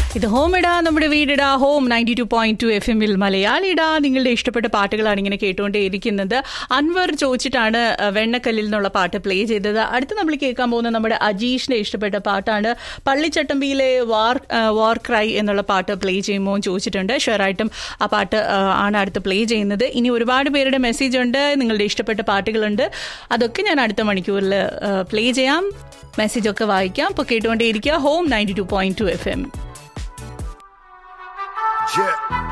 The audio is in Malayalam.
ഇത് ഹോം ഇടാ നമ്മുടെ വീടിടാ home ninety two point two F എമ്മിൽ മലയാളിടാ നിങ്ങളുടെ ഇഷ്ടപ്പെട്ട പാട്ടുകളാണ് ഇങ്ങനെ കേട്ടുകൊണ്ടേയിരിക്കുന്നത് അൻവർ ചോദിച്ചിട്ടാണ് അഹ്, വെണ്ണക്കല്ലിൽ നിന്നുള്ള പാട്ട് പ്ലേ ചെയ്തത് അടുത്ത് നമ്മൾ കേൾക്കാൻ പോകുന്ന നമ്മുടെ അജീഷിന്റെ ഇഷ്ടപ്പെട്ട പാട്ടാണ് പള്ളിച്ചട്ടമ്പിയിലെ വാർ അഹ്, വാർ ക്രൈ എന്നുള്ള പാട്ട് പ്ലേ ചെയ്യുമോ എന്ന് ചോദിച്ചിട്ടുണ്ട് ഷുവറായിട്ടും ആ പാട്ട് അഹ്, ആണ് അടുത്ത് പ്ലേ ചെയ്യുന്നത് ഇനി ഒരുപാട് പേരുടെ മെസ്സേജ് ഉണ്ട് നിങ്ങളുടെ ഇഷ്ടപ്പെട്ട പാട്ടുകളുണ്ട് അതൊക്കെ ഞാൻ അടുത്ത മണിക്കൂറിൽ പ്ലേ ചെയ്യാം മെസ്സേജ് ഒക്കെ വായിക്കാം അപ്പോൾ കേട്ടുകൊണ്ടേയിരിക്കുക home ninety two point two F M Yeah.